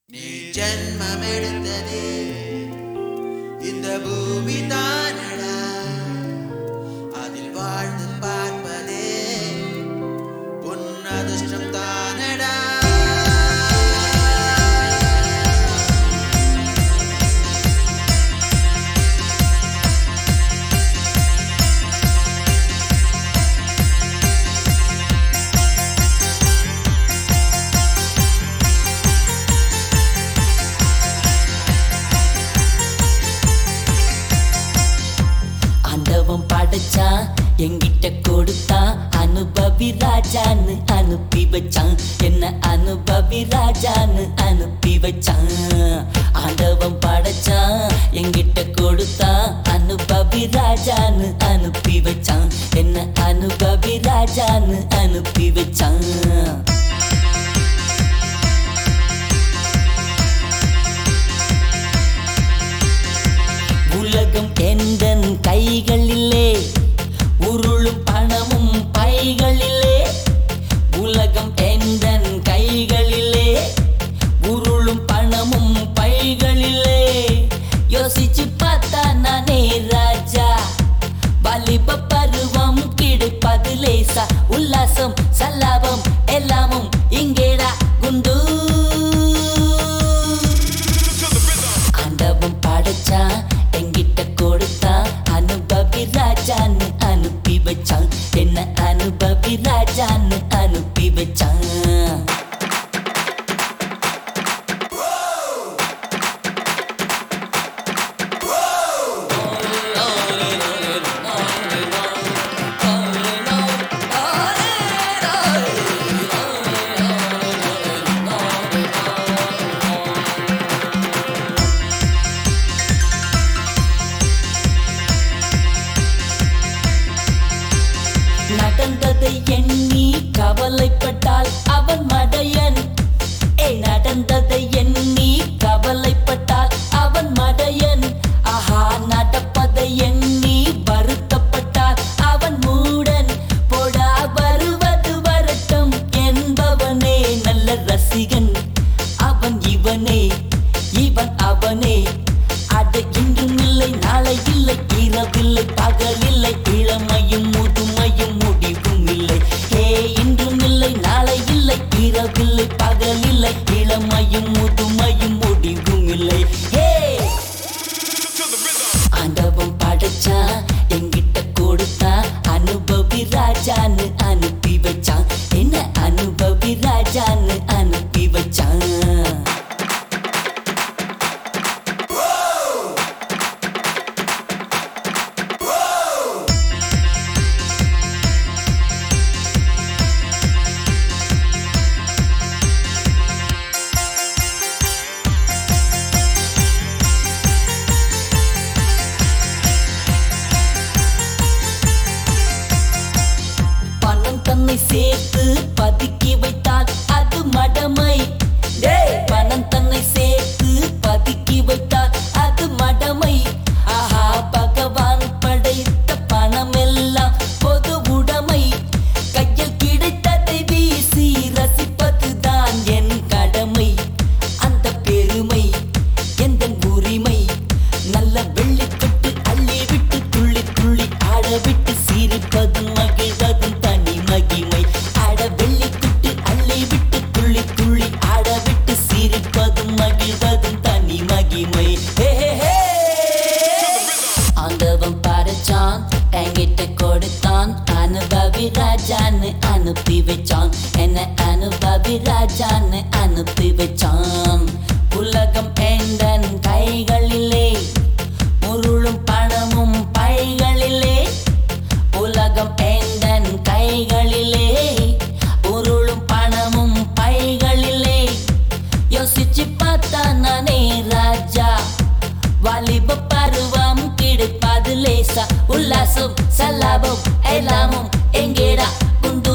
நீ ஜென்மம் எடுத்தது இந்த பூமி தானடா அதில் வாழ்ந்து பார்ப்பதே உன் அதிர்ஷ்டம் தானடா ஆண்டவன் படைச்சான் எங்கிட்ட கொடுத்தான் அனுபவி ராஜான்னு அனுப்பி வச்சான் என்ன அனுபவி ராஜான்னு அனுப்பி வச்சான் ஆண்டவன் படைச்சான் எங்கிட்ட கொடுத்தான் அனுபவி ராஜான்னு அனுப்பி வச்சான் என்ன அனுபவி ராஜான்னு அனுப்பி வச்சான் உலகம் எந்தன் கைகளிலே உருளும் பணமும் பைகளிலே உலகம் எந்தன் கைகளிலே உருளும் பணமும் பைகளிலே யோசிச்சு பார்த்தா நானே ராஜா வாலிப பருவம் கிடைப்பது லேசா உல்லாசம் சல்லாபம் எல்லாமும் இங்கேடா குண்டு ஆண்டவன் படைச்சான் எங்கிட்ட கொடுத்தான் அனுபவி ராஜான்னு அனுப்பி வச்சான் என்ன அனுபவி ராஜான்னு அனுப்பி வச்சான் நடந்ததை எண்ணி கவலைப்பட்டால் அவன் மடையன் ஏ நடந்ததை எண்ணி கவலைப்பட்டால் அவன் மடையன் ஆஹா நடப்பதை எண்ணி வருத்தப்பட்டால் அவன் மூடன் போடா வருவது வரட்டும் என்பவனே நல்ல ரசிகன் அவன் இவனே இவன் அவனே அட இன்றும் இல்லை நாளை இல்லை இரவில்லை பகலில்லை இளமையும் முதுமையும் முடிவும் இல்லை ஏ இன்றும் இல்லை நாளை இல்லை இரவில்லை பகலில்லை இளமையும் முதுமையும் முடிவும் இல்லை ஹே ஆண்டவன் படைச்சான் எங்கிட்ட கொடுத்தான் அனுபவி ராஜான்னு அனுப்பி வச்சான் என்ன அனுபவி ராஜான்னு அனுப்பி வச்சான் பணம் தன்னை சேர்த்து பதுக்கி வைத்தால் அது மடமை டேய், பணம் தன்னை சேர்த்து பதுக்கி வைத்தால் அது மடமை ஆஹா பகவான் படைத்த பணம் எல்லாம் பொது உடைமை கையில் கிடைத்ததை வீசி ரசிப்பதுதான் என் கடமை அந்த பெருமை எந்த உரிமை நல்ல வெள்ளிக்கட்டு அள்ளி விட்டு துள்ளி துள்ளி ஆட விட்டு சிரிப்பதும் மகிழ்வதும் தனி மகிமை ஆட வெள்ளிக்கட்டு அள்ளி விட்டு துள்ளி துள்ளி ஆட விட்டு சிரிப்பதும் மகிழ்வதும் தனி மகிமை ஹே ஹே ஹே ஆண்டவன் படைச்சான் என்கிட்ட கொடுத்தான் அனுபவி ராஜான்னு அனுப்பி வச்சான் என்ன அனுபவி ராஜான்னு அனுப்பி வச்சான் உலகம் எந்தன் கைகளிலே உருளும் பணமும் பைகளிலே உலகம் எந்தன் கைகளிலே உருளும் பணமும் பைகளிலே யோசிச்சு பார்த்தா நானே ராஜா வாலிப பருவம் கிடைப்பது லேசா உல்லாசம் சல்லாபம் எல்லாமும் எங்கேடா குண்டு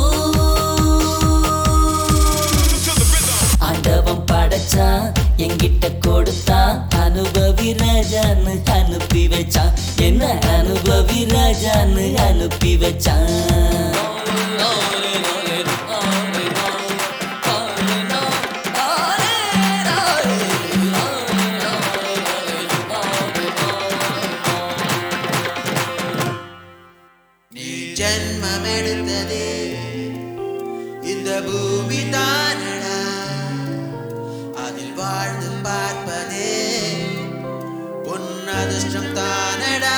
ஆண்டவன் படைச்சான் எங்கிட்ட கொடுத்தான் அனுபவி ராஜான்னு அனுப்பி வச்சான் என்ன அனுபவி ராஜான்னு அனுப்பி வச்சான் ஜென்மம் எடுத்ததே இந்த பூமி தானடா அதில் வாழ்ந்து பார்ப்பதே பொன் அதிர்ஷ்டம் தானடா